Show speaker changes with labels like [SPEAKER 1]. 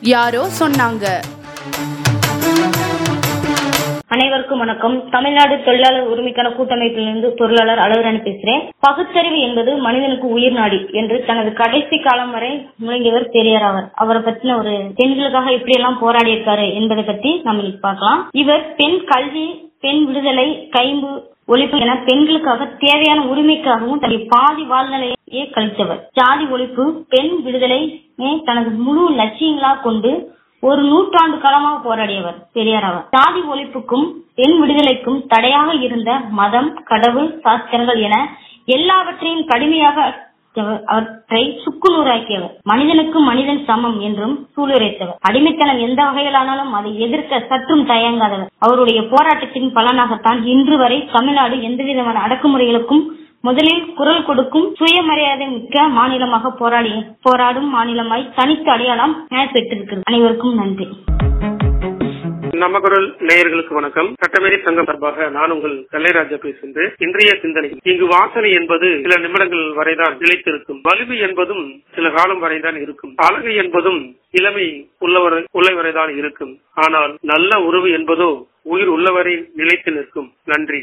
[SPEAKER 1] யாரோ சொன்னாங்க
[SPEAKER 2] அனைவருக்கும் வணக்கம் தமிழ்நாடு தொழிலாளர் உரிமைக்கான கூட்டமைப்பிலிருந்து பொருளாளர் அழகுராணி பேசுறேன் பகுத்தறிவு என்பது மனிதனுக்கு உயிர் நாடி என்று தனது கடைசி காலம் வரை முழங்கியவர் பெரியார் அவர் அவரை பத்தின ஒரு பெண்களுக்காக எப்படி எல்லாம் போராடி இருக்காரு என்பதை பத்தி நம்ம இன்னைக்கு பார்க்கலாம் இவர் பெண் கல்வி பெண் விடுதலை கைம்பு ஒழிப்பு என பெண்களுக்காக தேவையான உரிமைக்காகவும் தன்னுடைய பாதி வாழ்நிலையே கழித்தவர் ஜாதி ஒழிப்பு பெண் விடுதலை தனது முழு லட்சியங்களா கொண்டு ஒரு நூற்றாண்டு காலமாக போராடியவர் பெரியார் அவர் சாதி ஒழிப்புக்கும் பெண் விடுதலைக்கும் தடையாக இருந்த மதம் கடவுள் சாஸ்திரங்கள் என எல்லாவற்றையும் கடுமையாக அவற்றை சுக்குநூறாக்கியவர் மனிதனுக்கு மனிதன் சமம் என்றும் சூளுரைத்தவர் அடிமைத்தனம் எந்த வகையிலானாலும் அதை எதிர்க்க சற்றும் தயங்காதவர் அவருடைய போராட்டத்தின் பலனாகத்தான் இன்று வரை தமிழ்நாடு எந்தவிதமான அடக்குமுறைகளுக்கும் முதலில் குரல் கொடுக்கும் சுயமரியாதை மிக்க மாநிலமாக போராடி போராடும் மாநிலமாய் தனித்து அடையாளம் பெற்றிருக்கிறது அனைவருக்கும் நன்றி
[SPEAKER 3] நம்ம குரல் நேயர்களுக்கு வணக்கம் சட்டமேரி சங்கம் சார்பாக நான் உங்கள் கல்லைராஜா பேசுகின்றேன் இன்றைய சிந்தனை இங்கு வாசனை என்பது சில நிமிடங்கள் வரைதான் நிலைத்திருக்கும் வலிமை என்பதும் சில காலம் வரைதான் இருக்கும் அழகு என்பதும் இளமை உள்ளவரை உள்ளவரைதான் இருக்கும் ஆனால் நல்ல உறவு என்பதோ உயிர் உள்ளவரை நிலைத்து நிற்கும் நன்றி